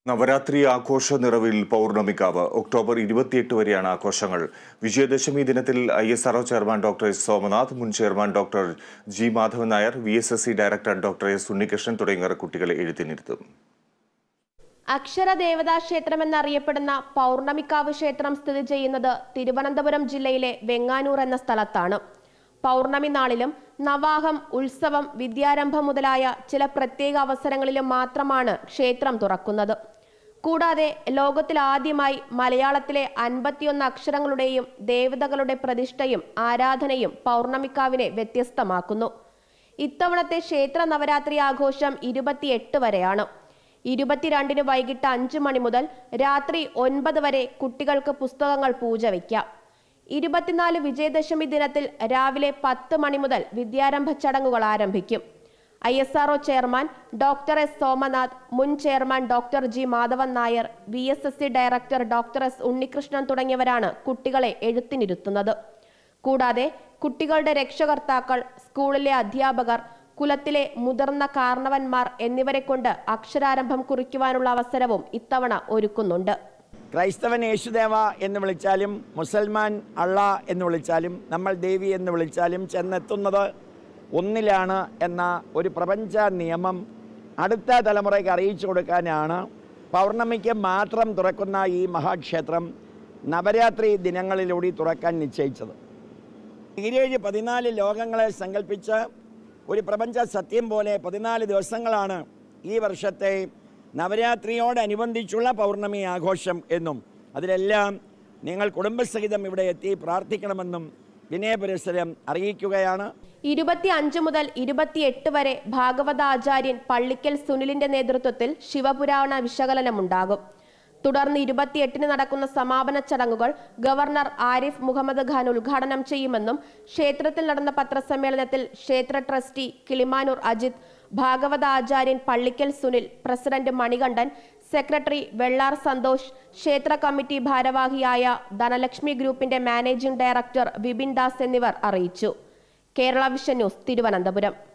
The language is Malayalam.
നവരാത്രി ആഘോഷ നിറവിൽ പൗർണമിക്കാവ് ഒക്ടോബർ ഇരുപത്തിയെട്ട് വരെയാണ് ആഘോഷങ്ങൾ വിജയദശമി ദിനത്തിൽ I S R O chairman doctor S Somanath മുൻ chairman doctor G Madhavan Nair V S S C director doctor S Unnikrishnan തുടങ്ങിയവർ കുട്ടികളെ എഴുത്തിനിരുത്തും അക്ഷരദേവതാ ക്ഷേത്രം എന്നറിയപ്പെടുന്ന പൗർണമിക്കാവ് ക്ഷേത്രം സ്ഥിതി ചെയ്യുന്നത് തിരുവനന്തപുരം ജില്ലയിലെ വെങ്ങാനൂർ എന്ന സ്ഥലത്താണ് പൗർണമി നാളിലും നവാഹം ഉത്സവം വിദ്യാരംഭം മുതലായ ചില പ്രത്യേക അവസരങ്ങളിലും മാത്രമാണ് ക്ഷേത്രം തുറക്കുന്നത് കൂടാതെ ലോകത്തിൽ ആദ്യമായി മലയാളത്തിലെ അൻപത്തിയൊന്ന് അക്ഷരങ്ങളുടെയും ദേവതകളുടെ പ്രതിഷ്ഠയും ആരാധനയും പൗർണമിക്കാവിനെ വ്യത്യസ്തമാക്കുന്നു ഇത്തവണത്തെ ക്ഷേത്ര നവരാത്രി ആഘോഷം ഇരുപത്തിയെട്ട് വരെയാണ് ഇരുപത്തിരണ്ടിന് വൈകിട്ട് അഞ്ച് മണി മുതൽ രാത്രി ഒൻപത് വരെ കുട്ടികൾക്ക് പുസ്തകങ്ങൾ പൂജ വയ്ക്കാം ഇരുപത്തിനാല് വിജയദശമി ദിനത്തിൽ രാവിലെ പത്ത് മണി മുതൽ വിദ്യാരംഭ ചടങ്ങുകൾ ആരംഭിക്കും I S R O chairman doctor S Somanath മുൻ chairman doctor G Madhavan Nair V S S C director doctor S Unnikrishnan തുടങ്ങിയവരാണ് കുട്ടികളെ എഴുത്തിനിരുത്തുന്നത് കൂടാതെ കുട്ടികളുടെ രക്ഷകർത്താക്കൾ സ്കൂളിലെ അധ്യാപകർ കുലത്തിലെ മുതിർന്ന കാരണവന്മാർ എന്നിവരെ കൊണ്ട് അക്ഷരാരംഭം കുറിക്കുവാനുള്ള അവസരവും ഇത്തവണ ഒരുക്കുന്നുണ്ട് ക്രൈസ്തവൻ യേശുദേവ എന്ന് വിളിച്ചാലും മുസൽമാൻ അള്ള എന്ന് വിളിച്ചാലും നമ്മൾ ദേവി എന്ന് വിളിച്ചാലും ചെന്നെത്തുന്നത് ഒന്നിലാണ് എന്ന ഒരു പ്രപഞ്ച നിയമം അടുത്ത തലമുറയ്ക്ക് അറിയിച്ചു കൊടുക്കാനാണ് പൗർണമിക്ക് മാത്രം തുറക്കുന്ന ഈ മഹാക്ഷേത്രം നവരാത്രി ദിനങ്ങളിലൂടെ തുറക്കാൻ നിശ്ചയിച്ചത് ഈരേഴ് പതിനാല് ലോകങ്ങളെ സങ്കല്പിച്ച് ഒരു പ്രപഞ്ച സത്യം പോലെ പതിനാല് ദിവസങ്ങളാണ് ഈ വർഷത്തെ നവരാത്രിയോടനുബന്ധിച്ചുള്ള പൗർണമി ആഘോഷം എന്നും അതിലെല്ലാം നിങ്ങൾ കുടുംബസഹിതം ഇവിടെ എത്തി പ്രാർത്ഥിക്കണമെന്നും വിനയപുരസരം അറിയിക്കുകയാണ് ഇരുപത്തി അഞ്ച് മുതൽ ഇരുപത്തിയെട്ട് വരെ ഭാഗവതാചാര്യൻ പള്ളിക്കൽ സുനിലിന്റെ നേതൃത്വത്തിൽ ശിവപുരാണ വിശകലനമുണ്ടാകും തുടർന്ന് ഇരുപത്തിയെട്ടിന് നടക്കുന്ന സമാപന ചടങ്ങുകൾ ഗവർണർ ആരിഫ് മുഹമ്മദ് ഖാൻ ഉദ്ഘാടനം ചെയ്യുമെന്നും ക്ഷേത്രത്തിൽ നടന്ന പത്രസമ്മേളനത്തിൽ ക്ഷേത്ര ട്രസ്റ്റി കിളിമാനൂർ അജിത് ഭാഗവതാചാര്യൻ പള്ളിക്കൽ സുനിൽ പ്രസിഡന്റ് മണികണ്ഠൻ സെക്രട്ടറി വെള്ളാർ സന്തോഷ് ക്ഷേത്ര കമ്മിറ്റി ഭാരവാഹിയായ ധനലക്ഷ്മി ഗ്രൂപ്പിന്റെ മാനേജിംഗ് ഡയറക്ടർ വിപിൻ ദാസ് എന്നിവർ അറിയിച്ചു കേരള വിഷൻ ന്യൂസ് തിരുവനന്തപുരം